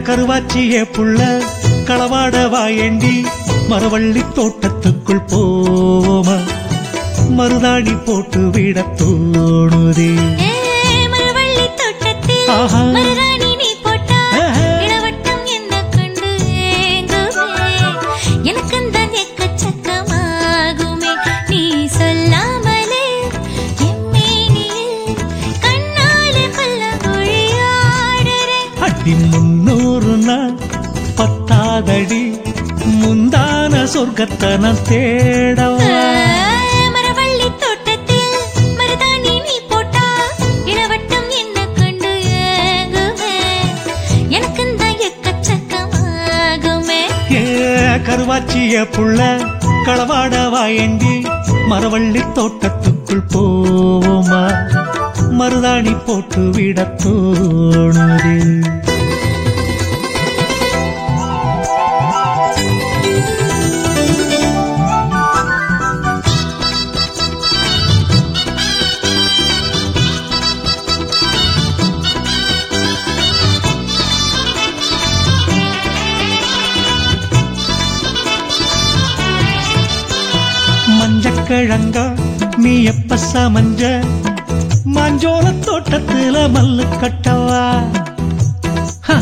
கருவாச்சியே புள்ள களவாட வாயண்டி மரவள்ளி தோட்டத்துக்குள் போவோமா மருதாணி போட்டு விட தோணுதே ஏ, மரவள்ளி தோட்டத்தில் ஆஹா. மருதாணி நீ போட்டா ஆஹா. இளவட்டம் என்ன கண்டு ஏங்குமே எனக்குந்தான் எக்கச்சக்கமாகுமே நீ சொல்லாமலே எம்மேனியில் கண்ணாலே பல்லங்குழி ஆடுறேன் அடி முன்னூறு நாள் பத்தாதடி முந்தான சொர்க்கத்தை நான் தேடவா மரவள்ளி தோட்டத்தில் மருதாணி நீ போட்டா இளவட்டம் என்ன கண்டு ஏங்குமே எனக்குந்தான் எக்கச்சக்கமாகுமே ஏ கருவாச்சிய புள்ள களவாட வாயண்டி மரவள்ளி தோட்டத்துக்குள் போவோமா மருதாணி போட்டு விட தோணுதே மஞ்சக்கிழங்க நீ எப்ப சமஞ்ச மாஞ்சோள தோட்டத்துல மல்லு கட்டவா ஹ.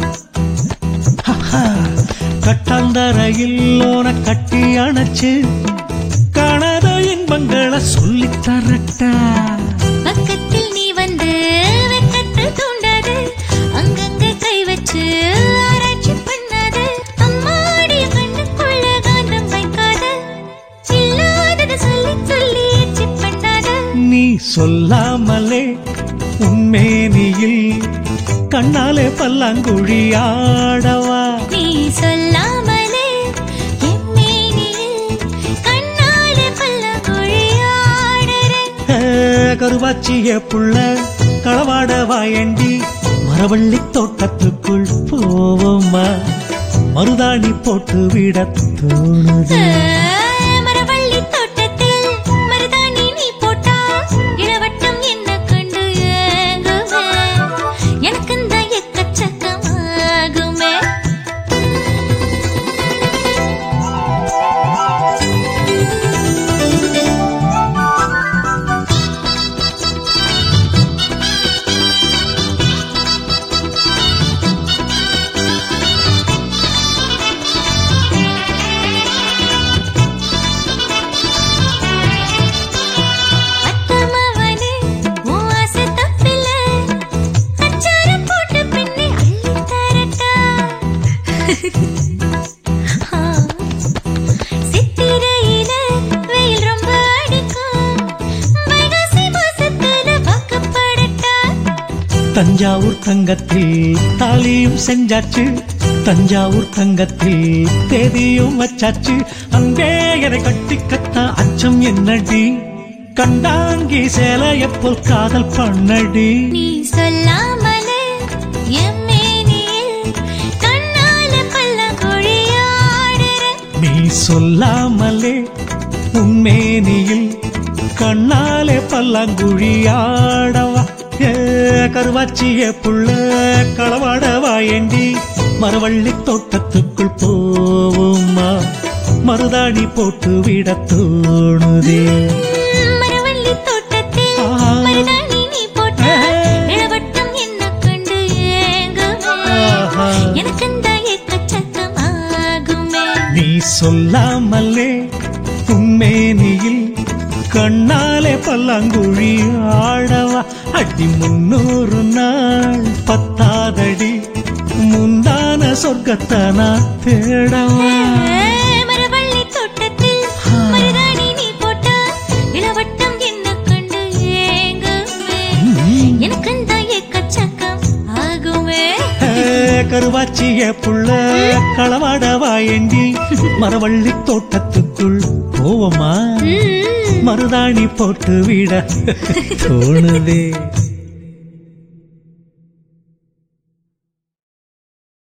ஹஹா. கட்டாந்தரையில் ஓன கட்டி அணைச்சு காணாத இன்பங்களை சொல்லித் தரட்டா பக்கத்தில் நீ வந்து வெக்கத்தை தூண்டாது அங்கங்க கை வச்சு ஆராய்ச்சி பண்ணாது அம்மாடி கண்ணுக்குள்ள காந்தம் வைக்காத இல்லாதத சொல்லி சொல்லி எச்சி பண்ணாத நீ சொல்லாமலே உண்மேனியில் கண்ணாலே பல்லாங்குழி ஆடவா நீ சொல்லாமலே எம்மேனியில் கண்ணாலே பல்லங்குழி ஆடுறேன் ஏ, கருவாச்சிய புள்ள களவாட வாயண்டி மரவள்ளி தோட்டத்துக்குள் போவோமா மருதாணி போட்டு விட தோணுது மரவள்ளி தோட்டத்தில் மருதாணி நீ போட்டா இளவட்டம் என்ன கண்டு ஏங்குமே எனக்குந்தான் எக்கச்சக்கமாகுமே அத்தமவனே உன் ஆசை தப்பில்ல அச்சாரம் போட்டு பின்னே அள்ளி தரட்டா ஆ, சித்திரையில வெயில் ரொம்ப அடிக்கும் வைகாசி மாசத்துல வாக்கப்படட்டா தஞ்சாவூர் தங்கத்தில் தாலியும் செஞ்சாச்சு தஞ்சாவூர் தங்கத்தில் தேதியும் வச்சாச்சு அங்கே என கட்டிக்கத்தா அச்சம் என்னடி கண்டாங்கி சேலையப்போல் காதல் பண்ணடி நீ சொல்லாமலே எம்மேனியில் கண்ணால பல்லங்குழி ஆடுற நீ சொல்லாமலே உண்மேனியில் கண்ணாலே பல்லாங்குழி ஆடவா ஏ கருவாச்சிய புள்ள களவாடவா ஏண்டி மரவள்ளி தோட்டத்துக்குள் போவோமா மருதாணி போட்டு விட தோணுதே மரவள்ளி தோட்டத்தில் ஆஹா. மருதாணி நீ போட்ட ஆஹா. இளவட்டம் என்ன கண்டு ஏங்குமே ஆஹா. எனக்குந்த எக்கச்சக்கமாகுமே நீ சொல்லாமலே உண்மேனியில் கண்ணாலே பல்லாங்குழி ஆடவா அடி முன்னூறு நாள் பத்தாதடி முந்தான சொர்க்கத்தை நான் தேடவா மரவள்ளி தோட்டத்தில் மருதாணி நீ போட்ட இளவட்டம் என்ன கண்டு ஏங்குமே எனக்குந்த எக்கச்சக்கம் ஆகுமே ஏ, கருவாச்சிய புள்ள களவாடவா ஏண்டி மரவள்ளி தோட்டத்துக்குள் போவோமா ம். மருதாணி போட்டு விட தோணுதே